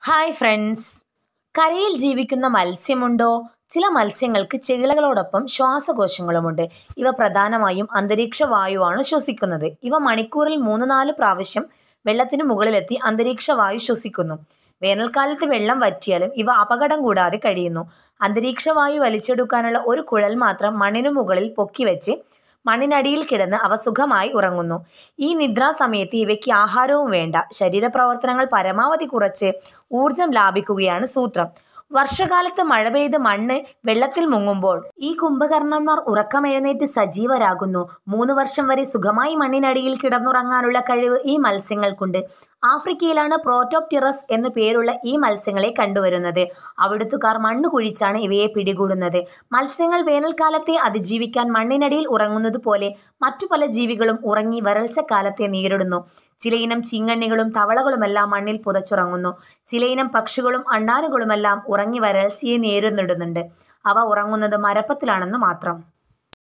hi friends കരയിൽ ജീവിക്കുന്ന മത്സ്യമുണ്ടോ ചില മത്സ്യങ്ങൾക്ക് ചെകിളകളോടൊപ്പം ശ്വാസകോശങ്ങളുമുണ്ട് ഇവ പ്രധാനമായും അന്തരീക്ഷ വായുവാണ് ശ്വസിക്കുന്നത് ഇവ മണിക്കൂറിൽ മൂന്ന് നാല് പ്രാവശ്യം വെള്ളത്തിന് മുകളിലെത്തി അന്തരീക്ഷ വായു ശ്വസിക്കുന്നു വേനൽക്കാലത്ത് വെള്ളം വറ്റിയാലും ഇവ അപകടം കൂടാതെ കഴിയുന്നു അന്തരീക്ഷ വായു വലിച്ചെടുക്കാനുള്ള ഒരു കുഴൽ മാത്രം മണ്ണിനു മുകളിൽ പൊക്കിവെച്ച് മണ്ണിനടിയിൽ കിടന്ന് അവ സുഖമായി ഉറങ്ങുന്നു ഈ നിദ്രാസമയത്ത് ഇവയ്ക്ക് ആഹാരവും വേണ്ട ശരീരപ്രവർത്തനങ്ങൾ പരമാവധി കുറച്ച് ഊർജം ലാഭിക്കുകയാണ് സൂത്രം വർഷകാലത്ത് മഴ പെയ്ത് മണ്ണ് വെള്ളത്തിൽ മുങ്ങുമ്പോൾ ഈ കുംഭകർണന്മാർ ഉറക്കമെഴുന്നേറ്റ് സജീവരാകുന്നു മൂന്ന് വർഷം വരെ സുഖമായി മണ്ണിനടിയിൽ കിടന്നുറങ്ങാനുള്ള കഴിവ് ഈ മത്സ്യങ്ങൾക്കുണ്ട് ആഫ്രിക്കയിലാണ് പ്രോട്ടോപ്റ്റിറസ് എന്നു പേരുള്ള ഈ മത്സ്യങ്ങളെ കണ്ടുവരുന്നത് അവിടുത്തുകാർ മണ്ണ് കുഴിച്ചാണ് ഇവയെ പിടികൂടുന്നത് മത്സ്യങ്ങൾ വേനൽക്കാലത്തെ അതിജീവിക്കാൻ മണ്ണിനടിയിൽ ഉറങ്ങുന്നത് പോലെ മറ്റു പല ജീവികളും ഉറങ്ങി വരൾച്ചക്കാലത്തെ നേരിടുന്നു ചിലയിനം ചീങ്കണ്ണികളും തവളകളുമെല്ലാം മണ്ണിൽ പുതച്ചുറങ്ങുന്നു ചിലയിനം പക്ഷികളും അണ്ണാനുകളുമെല്ലാം ഉറങ്ങി വരൾച്ചയെ നേരിടുന്നുണ്ട് അവ ഉറങ്ങുന്നത് മരപ്പത്തിലാണെന്ന് മാത്രം